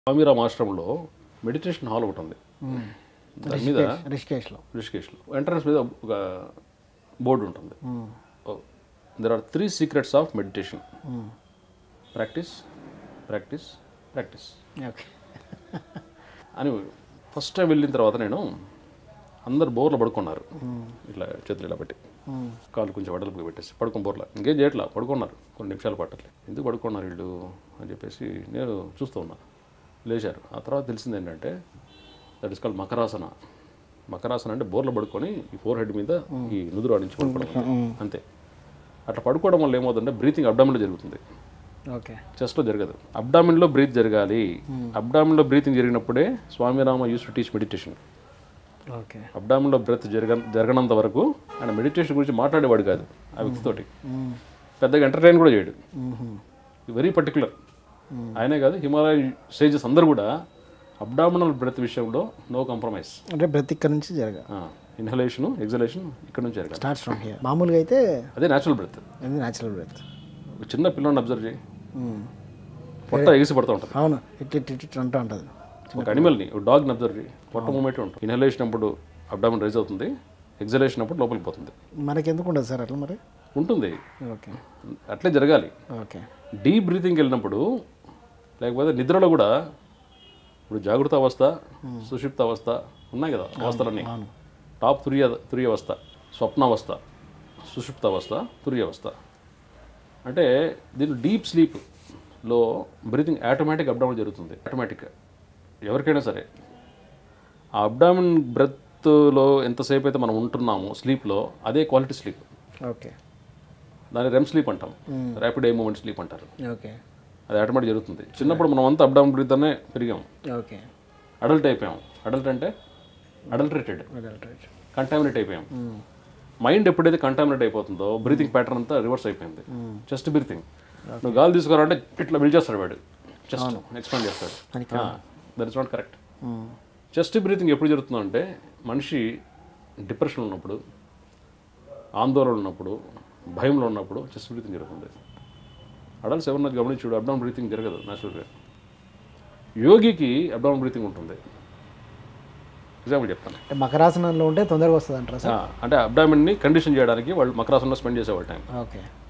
స్వామిరామ్ ఆశ్రమంలో meditation hall ఒకటి ఉంది దాని మీద రిషికేష్లో రిషికేష్లో ఎంట్రన్స్ మీద ఒక బోర్డు ఉంటుంది there are three secrets of meditation practice practice practice okay అని ఫస్ట్ టైం వెళ్ళిన తర్వాత నేను అందరు బోర్లో పడుకున్నారు ఇట్లా చేతులు ఇలా పెట్టి కాళ్ళు కొంచెం వడలుపుగా పెట్టేసి పడుకొని బోర్లా ఇంకేం చేయట్లా పడుకున్నారు కొన్ని నిమిషాలు పట్టట్లే ఎందుకు పడుకున్నారు వీళ్ళు అని చెప్పేసి నేను చూస్తూ ఉన్నా లేచారు ఆ తర్వాత తెలిసింది ఏంటంటే that is called makarasana makarasana అంటే బోర్లో పడుకొని ఈ ఫోర్ హెడ్ మీద ఈ నుదురు ఆడించి పడుకోవడం అంతే అట్లా పడుకోవడం వల్ల ఏమవుతుందంటే బ్రీతింగ్ అబ్డామిన్లో జరుగుతుంది ఓకే చెస్ట్లో జరగదు అబ్డామిన్లో బ్రీత్ జరగాలి అబ్డామిన్లో బ్రీతింగ్ జరిగినప్పుడే Swami Rama used to teach meditation okay అబ్డామిన్లో బ్రెత్ జరగ జరగనంత వరకు ఆయన మెడిటేషన్ గురించి మాట్లాడేవాడు కాదు ఆ వ్యక్తితోటి పెద్దగా ఎంటర్టైన్ కూడా చేయడు వెరీ పర్టికులర్ ఆయనే కాదు హిమాలయ సేజెస్ అందరూ కూడా అబ్డామినల్ బ్రెత్ విషయంలో నో కాంప్రమైజ్ అంటే బ్రత్ ఇక్కడ నుంచి జరగ ఇన్హలేషన్ ఎగ్జలేషన్ ఇక్కడ నుంచి జరగాలి స్టార్ట్స్ ఫ్రమ్ హియర్ మామూలుగా అయితే అదే న్యాచురల్ బ్రెత్ ఇది న్యాచురల్ బ్రెత్ చిన్న పిల్లని అబ్జర్వ్ చేయి పొట్ట ఎగిసి పడుతూ ఉంటుంది అవును ఇట్ ఇట్ ఇట్ ఇట్ అంటూ ఉంటుంది ఒక అనిమల్ని ఒక డాగ్ని అబ్జర్వ్ చేయి పొట్ట మూమెంట్ ఉంటుంది ఇన్హలేషన్ అప్పుడు అబ్డామిన్ రైజ్ అవుతుంది ఎగ్జలేషన్ అప్పుడు లోపలికి పోతుంది మనకి ఎందుకు ఉండదు సార్ అట్లా మరి ఉంటుంది ఓకే అట్లే జరగాలి ఓకే డీప్ బ్రీతింగ్కి వెళ్ళినప్పుడు లేకపోతే నిద్రలో కూడా ఇప్పుడు జాగృత అవస్థ సుషిప్త అవస్థ ఉన్నాయి కదా అవస్థలన్నీ టాప్ తురియ తురియ అవస్థ స్వప్నావస్థ సుషుప్త అవస్థ తురియ అవస్థ అంటే దీని డీప్ స్లీప్లో బ్రీతింగ్ ఆటోమేటిక్ అబ్డామిన్ జరుగుతుంది ఆటోమేటిక్గా ఎవరికైనా సరే ఆ అబ్డామిన్ బ్రెత్లో ఎంతసేపు అయితే మనం ఉంటున్నామో స్లీప్లో అదే క్వాలిటీ స్లీప్ ఓకే దాన్ని రెమ్ స్లీప్ అంటాం ర్యాపిడ్ ఐ మూమెంట్ స్లీప్ అంటారు ఓకే అది ఆటోమేటిక్ జరుగుతుంది చిన్నప్పుడు మనం అంతా అప్ డౌన్ బ్రీత్ అనే పెరిగాం ఓకే అడల్ట్ అయిపోయాం అడల్ట్ అంటే అడల్టరేటెడ్ రైట్ కంటామినేట్ అయిపోయాం మైండ్ ఎప్పుడైతే కంటామినేట్ అయిపోతుందో బ్రీతింగ్ ప్యాటర్న్ అంతా రివర్స్ అయిపోయింది చెస్ట్ బ్రీతింగ్ నువ్వు గాలి తీసుకోవాలంటే ఇట్లా పిలిచేస్తాడు వాడు చెస్ట్ ఎక్స్పాండ్ చేస్తాడు that is not correct chest breathing ఎప్పుడు జరుగుతుందంటే మనిషి డిప్రెషన్ ఉన్నప్పుడు ఆందోళన ఉన్నప్పుడు భయంలో ఉన్నప్పుడు చెస్ట్ బ్రీతింగ్ జరుగుతుంది అడల్ట్స్ ఎవరన్నా గమనించుడు అబ్డౌన్ బ్రీతింగ్ జరగదు న్యాచురల్గా యోగికి అబ్డౌన్ బ్రీతింగ్ ఉంటుంది ఎగ్జాంపుల్ చెప్తాను అంటే మకరాసనంలో ఉంటే తొందరగా వస్తుంది అంటారా సార్ ఆ, అంటే అబ్డామిన్ని కండిషన్ చేయడానికి వాళ్ళు మకరాసంలో స్పెండ్ చేసేవాళ్ళు టైం ఓకే